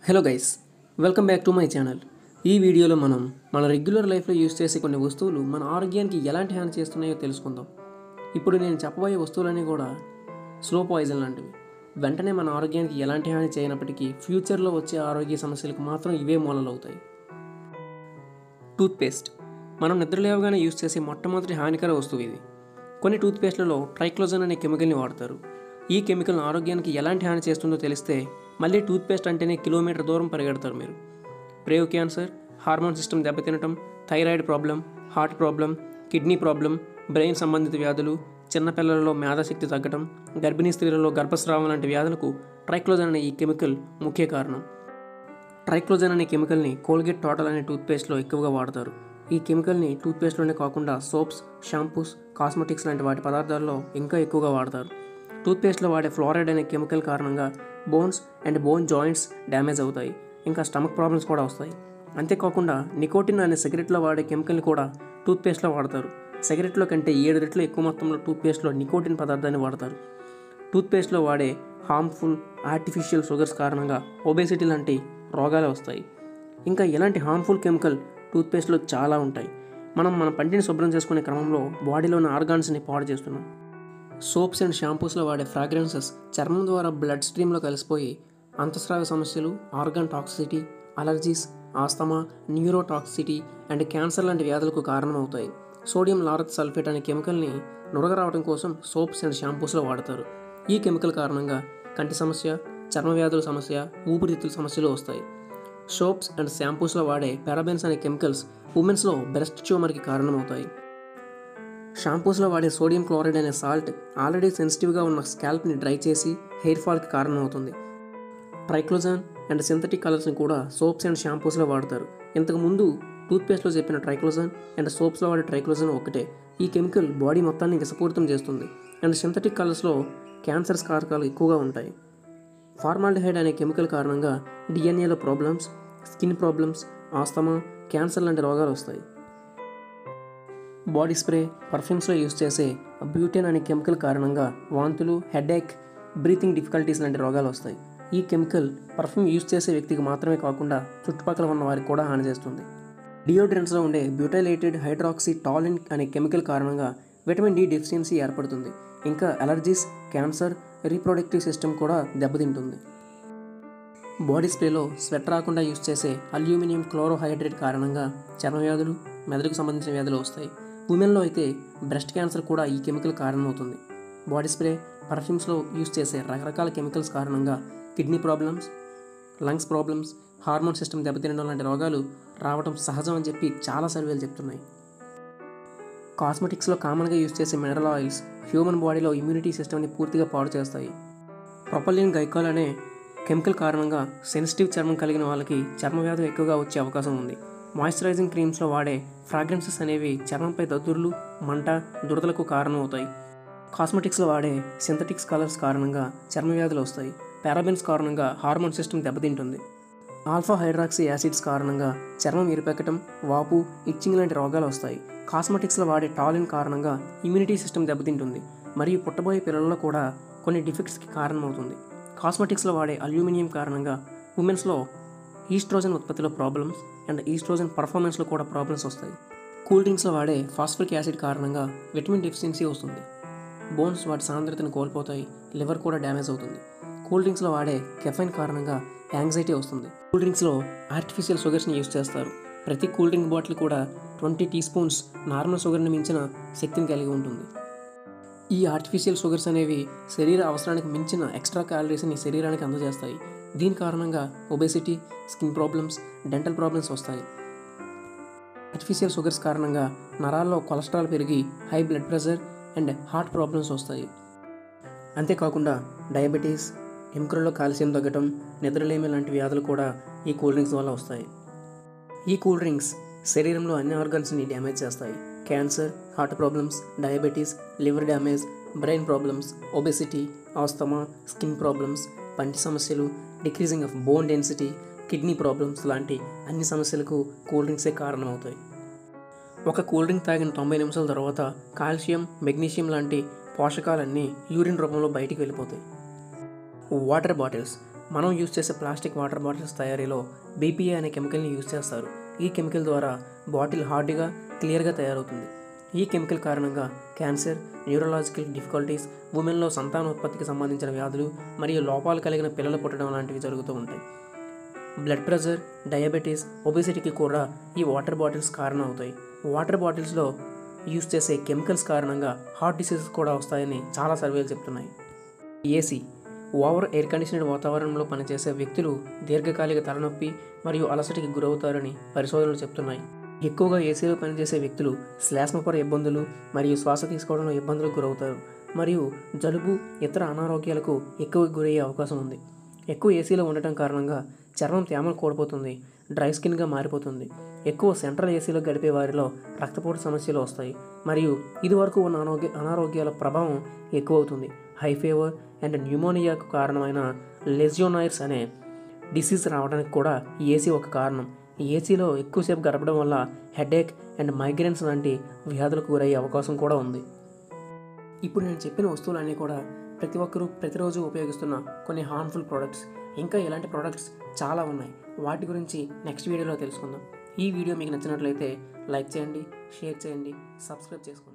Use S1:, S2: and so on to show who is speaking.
S1: hello guys welcome back to my channel ఈ వీడియోలో మనం మన రెగ్యులర్ లైఫ్లో యూస్ చేసే కొన్ని వస్తువులు మన ఆరోగ్యానికి ఎలాంటి హాని చేస్తున్నాయో తెలుసుకుందాం ఇప్పుడు నేను చెప్పబోయే వస్తువులన్నీ కూడా స్లో పాయిజన్ లాంటివి వెంటనే మన ఆరోగ్యానికి ఎలాంటి హాని చేయనప్పటికీ ఫ్యూచర్లో వచ్చే ఆరోగ్య సమస్యలకు మాత్రం ఇవే మూలలవుతాయి టూత్పేస్ట్ మనం నిద్రలేవగానే యూస్ చేసే మొట్టమొదటి హానికర వస్తువు ఇది కొన్ని టూత్పేస్ట్లలో ట్రైక్లోజన్ అనే కెమికల్ని వాడతారు ఈ కెమికల్ ఆరోగ్యానికి ఎలాంటి హాని చేస్తుందో తెలిస్తే మళ్ళీ టూత్పేస్ట్ అంటేనే కిలోమీటర్ దూరం పరిగెడతారు మీరు బ్రేవ్ క్యాన్సర్ హార్మోన్ సిస్టమ్ దెబ్బతినటం thyroid problem heart problem kidney problem brain సంబంధిత వ్యాధులు చిన్నపిల్లలలో మేధాశక్తి తగ్గటం గర్భిణీ స్త్రీలలో గర్భస్రావం లాంటి వ్యాధులకు ట్రైక్లోజన్ అనే ఈ కెమికల్ ముఖ్య కారణం ట్రైక్లోజన్ అనే కెమికల్ని కోల్గేట్ టోటల్ అనే టూత్పేస్ట్లో ఎక్కువగా వాడతారు ఈ కెమికల్ని టూత్పేస్ట్లోనే కాకుండా సోప్స్ షాంపూస్ కాస్మెటిక్స్ లాంటి వాటి పదార్థాల్లో ఇంకా ఎక్కువగా వాడతారు టూత్పేస్ట్లో వాడే ఫ్లోరైడ్ అనే కెమికల్ కారణంగా bones and bone joints damage అవుతాయి ఇంకా స్టమక్ ప్రాబ్లమ్స్ కూడా వస్తాయి అంతేకాకుండా నికోటిన్ అనే సిగరెట్లో వాడే కెమికల్ని కూడా టూత్పేస్ట్లో వాడతారు సిగరెట్లో కంటే ఏడు రెట్లు ఎక్కువ మొత్తంలో టూత్పేస్ట్లో నికోటిన్ పదార్థాన్ని వాడతారు టూత్పేస్ట్లో వాడే హార్మ్ఫుల్ ఆర్టిఫిషియల్ షుగర్స్ కారణంగా ఒబేసిటీ లాంటి రోగాలు వస్తాయి ఇంకా ఇలాంటి హార్మ్ఫుల్ కెమికల్ టూత్పేస్ట్లో చాలా ఉంటాయి మనం మన పంటిని శుభ్రం చేసుకునే క్రమంలో బాడీలోని ఆర్గాన్స్ని పాడు చేస్తున్నాం సోప్స్ అండ్ షాంపూస్లో వాడే ఫ్రాగ్రెన్సెస్ చర్మం ద్వారా బ్లడ్ స్ట్రీమ్లో కలిసిపోయి అంతఃస్రావ సమస్యలు organ toxicity allergies asthma neurotoxicity and cancer లాంటి వ్యాధులకు కారణమవుతాయి సోడియం లారత్ సల్ఫేట్ అనే కెమికల్ని నురగ రావడం కోసం సోప్స్ అండ్ షాంపూస్లో వాడతారు ఈ కెమికల్ కారణంగా కంటి సమస్య చర్మ వ్యాధుల సమస్య ఊపిరితిత్తుల సమస్యలు వస్తాయి సోప్స్ అండ్ షాంపూస్లో వాడే పారాబెన్స్ అనే కెమికల్స్ ఉమెన్స్లో బ్రెస్ట్ ట్యూమర్కి కారణమవుతాయి షాంపూస్లో వాడే సోడియం క్లోరైడ్ అనే సాల్ట్ ఆల్రెడీ సెన్సిటివ్గా ఉన్న స్కాల్ప్ని డ్రై చేసి హెయిర్ ఫాల్కి కారణమవుతుంది ట్రైక్లోజాన్ అండ్ సింథటిక్ కలర్స్ని కూడా సోప్స్ అండ్ షాంపూస్లో వాడతారు ఇంతకు ముందు టూత్పేస్ట్లో చెప్పిన ట్రైక్లోజాన్ అండ్ సోప్స్లో వాడే ట్రైక్లోజాన్ ఒకటే ఈ కెమికల్ బాడీ మొత్తాన్ని విషపూరితం చేస్తుంది అండ్ సింథటిక్ కలర్స్లో క్యాన్సర్స్ కారకాలు ఎక్కువగా ఉంటాయి ఫార్మాల్డిహైడ్ అనే కెమికల్ కారణంగా డిఎన్ఏలో problems skin problems asthma cancer లాంటి రోగాలు వస్తాయి బాడీ స్ప్రే పర్ఫ్యూమ్స్లో యూస్ చేసే బ్యూటెన్ అనే కెమికల్ కారణంగా వాంతులు హెడేక్ బ్రీతింగ్ డిఫికల్టీస్ లాంటి రోగాలు వస్తాయి ఈ కెమికల్ పర్ఫ్యూమ్ యూస్ చేసే వ్యక్తికి మాత్రమే కాకుండా చుట్టుపక్కల ఉన్న వారికి కూడా హాని చేస్తుంది డియోడ్రెంట్స్లో ఉండే బ్యూటైలేటెడ్ హైడ్రాక్సీ టాలిన్ అనే కెమికల్ కారణంగా విటమిన్ డి డెఫిషియన్సీ ఏర్పడుతుంది ఇంకా అలర్జీస్ క్యాన్సర్ రీప్రొడక్టివ్ సిస్టమ్ కూడా దెబ్బతింటుంది బాడీ స్ప్రేలో స్వెట్ రాకుండా యూస్ చేసే అల్యూమినియం క్లోరోహైడ్రేట్ కారణంగా చర్మ వ్యాధులు మెదడుకు సంబంధించిన వ్యాధులు వస్తాయి ఉమెన్లో అయితే బ్రెస్ట్ క్యాన్సర్ కూడా ఈ కెమికల్ కారణమవుతుంది బాడీ స్ప్రే పర్ఫ్యూమ్స్లో యూస్ చేసే రకరకాల కెమికల్స్ కారణంగా kidney problems lungs problems hormone system దెబ్బతినడం లాంటి రోగాలు రావడం సహజం అని చెప్పి చాలా సర్వేలు చెప్తున్నాయి కాస్మెటిక్స్లో కామన్గా యూస్ చేసే మినరల్ ఆయిల్స్ హ్యూమన్ బాడీలో ఇమ్యూనిటీ సిస్టమ్ని పూర్తిగా పాడు చేస్తాయి ప్రొపలిన్ గైకాల్ అనే కెమికల్ కారణంగా సెన్సిటివ్ చర్మం కలిగిన వాళ్ళకి చర్మ వ్యాధులు ఎక్కువగా వచ్చే అవకాశం ఉంది మాయిశ్చరైజింగ్ క్రీమ్స్లో వాడే ఫ్రాగ్రెన్సెస్ అనేవి చర్మంపై దద్దుర్లు మంట దురదలకు కారణమవుతాయి కాస్మెటిక్స్లో వాడే సింథటిక్స్ కలర్స్ కారణంగా చర్మ వ్యాధులు వస్తాయి పారాబెన్స్ కారణంగా హార్మోన్ సిస్టమ్ దెబ్బతింటుంది ఆల్ఫా హైడ్రాక్సీ యాసిడ్స్ కారణంగా చర్మం ఇరిపెక్కటం వాపు ఇచ్చింగ్ లాంటి రోగాలు వస్తాయి కాస్మెటిక్స్లో వాడే టాలిన్ కారణంగా ఇమ్యూనిటీ సిస్టమ్ దెబ్బతింటుంది మరియు పుట్టబోయే పిల్లల్లో కూడా కొన్ని డిఫెక్ట్స్కి కారణమవుతుంది కాస్మెటిక్స్లో వాడే అల్యూమినియం కారణంగా ఉమెన్స్లో ఈస్ట్రోజన్ ఉత్పత్తిలో ప్రాబ్లమ్స్ అండ్ ఈస్ట్రోజన్ పర్ఫార్మెన్స్లో కూడా ప్రాబ్లమ్స్ వస్తాయి కూల్ డ్రింక్స్లో వాడే ఫాస్ఫరిక్ యాసిడ్ కారణంగా విటమిన్ డెఫిషియన్సీ వస్తుంది బోన్స్ వాటి సాంద్రతను కోల్పోతాయి లివర్ కూడా డ్యామేజ్ అవుతుంది కూల్ డ్రింక్స్లో వాడే కెఫైన్ కారణంగా యాంగ్జైటీ వస్తుంది కూల్ డ్రింక్స్లో ఆర్టిఫిషియల్ షుగర్స్ని యూస్ చేస్తారు ప్రతి కూల్ డ్రింక్ బాటిల్ కూడా ట్వంటీ టీ స్పూన్స్ నార్మల్ షుగర్ని మించిన శక్తిని కలిగి ఉంటుంది ఈ ఆర్టిఫిషియల్ షుగర్స్ అనేవి శరీర అవసరానికి మించిన ఎక్స్ట్రా క్యాలరీస్ని శరీరానికి అందజేస్తాయి దీని కారణంగా obesity skin problems dental problems వస్తాయి ఆర్టిఫిషియల్ షుగర్స్ కారణంగా నరాల్లో కొలెస్ట్రాల్ పెరిగి high blood pressure and heart problems వస్తాయి అంతేకాకుండా డయాబెటీస్ ఎముకలలో కాల్షియం తగ్గటం నిద్రలేమి లాంటి వ్యాధులు కూడా ఈ కూల్ డ్రింక్స్ వల్ల వస్తాయి ఈ కూల్ డ్రింక్స్ శరీరంలో అన్ని ఆర్గన్స్ని డ్యామేజ్ చేస్తాయి cancer heart problems diabetes liver damage brain problems obesity asthma skin problems పంటి సమస్యలు decreasing of bone density kidney problems లాంటి అన్ని సమస్యలకు కూల్ డ్రింక్సే కారణమవుతాయి ఒక కూల్ డ్రింక్ తాగిన తొంభై నిమిషాల తర్వాత కాల్షియం మెగ్నీషియం లాంటి పోషకాలన్నీ యూరిన్ రూపంలో బయటికి వెళ్ళిపోతాయి వాటర్ బాటిల్స్ మనం యూజ్ చేసే ప్లాస్టిక్ వాటర్ బాటిల్స్ తయారీలో బీపీఏ అనే కెమికల్ని యూజ్ చేస్తారు ఈ కెమికల్ ద్వారా బాటిల్ హార్డ్గా క్లియర్గా తయారవుతుంది ఈ కెమికల్ కారణంగా క్యాన్సర్ న్యూరలాజికల్ డిఫికల్టీస్ ఉమెన్లో సంతానోత్పత్తికి సంబంధించిన వ్యాధులు మరియు లోపాలు కలిగిన పిల్లలు పుట్టడం లాంటివి జరుగుతూ ఉంటాయి బ్లడ్ ప్రెషర్ డయాబెటీస్ ఒబెసిటీకి కూడా ఈ వాటర్ బాటిల్స్ కారణం అవుతాయి వాటర్ బాటిల్స్లో యూస్ చేసే కెమికల్స్ కారణంగా హార్ట్ డిసీజెస్ కూడా వస్తాయని చాలా సర్వేలు చెప్తున్నాయి ఏసీ ఓవర్ ఎయిర్ కండిషనర్ వాతావరణంలో పనిచేసే వ్యక్తులు దీర్ఘకాలిక తలనొప్పి మరియు అలసటకి గురవుతారని పరిశోధనలు చెప్తున్నాయి ఎక్కువగా ఏసీలో పనిచేసే వ్యక్తులు శ్లాష్మపర ఇబ్బందులు మరియు శ్వాస తీసుకోవడంలో ఇబ్బందులకు గురవుతారు మరియు జలుబు ఇతర అనారోగ్యాలకు ఎక్కువ గురయ్యే అవకాశం ఉంది ఎక్కువ ఏసీలో ఉండటం కారణంగా చర్మం తేమలు కోల్పోతుంది డ్రై స్కిన్గా మారిపోతుంది ఎక్కువ సెంట్రల్ ఏసీలో గడిపే వారిలో రక్తపోటు సమస్యలు వస్తాయి మరియు ఇదివరకు ఉన్న అనారోగ్య అనారోగ్యాల ప్రభావం ఎక్కువ అవుతుంది హై ఫీవర్ అండ్ న్యూమోనియాకు కారణమైన లెజియోనైర్స్ అనే డిసీజ్ రావడానికి కూడా ఈ ఏసీ ఒక కారణం ఈ ఏసీలో ఎక్కువసేపు గడపడం వల్ల హెడేక్ అండ్ మైగ్రేన్స్ లాంటి వ్యాధులకు గురయ్యే అవకాశం కూడా ఉంది ఇప్పుడు నేను చెప్పిన వస్తువులన్నీ కూడా ప్రతి ఒక్కరూ ప్రతిరోజు ఉపయోగిస్తున్న కొన్ని హార్మ్ఫుల్ ప్రోడక్ట్స్ ఇంకా ఇలాంటి ప్రోడక్ట్స్ చాలా ఉన్నాయి వాటి గురించి నెక్స్ట్ వీడియోలో తెలుసుకుందాం ఈ వీడియో మీకు నచ్చినట్లయితే లైక్ చేయండి షేర్ చేయండి సబ్స్క్రైబ్ చేసుకోండి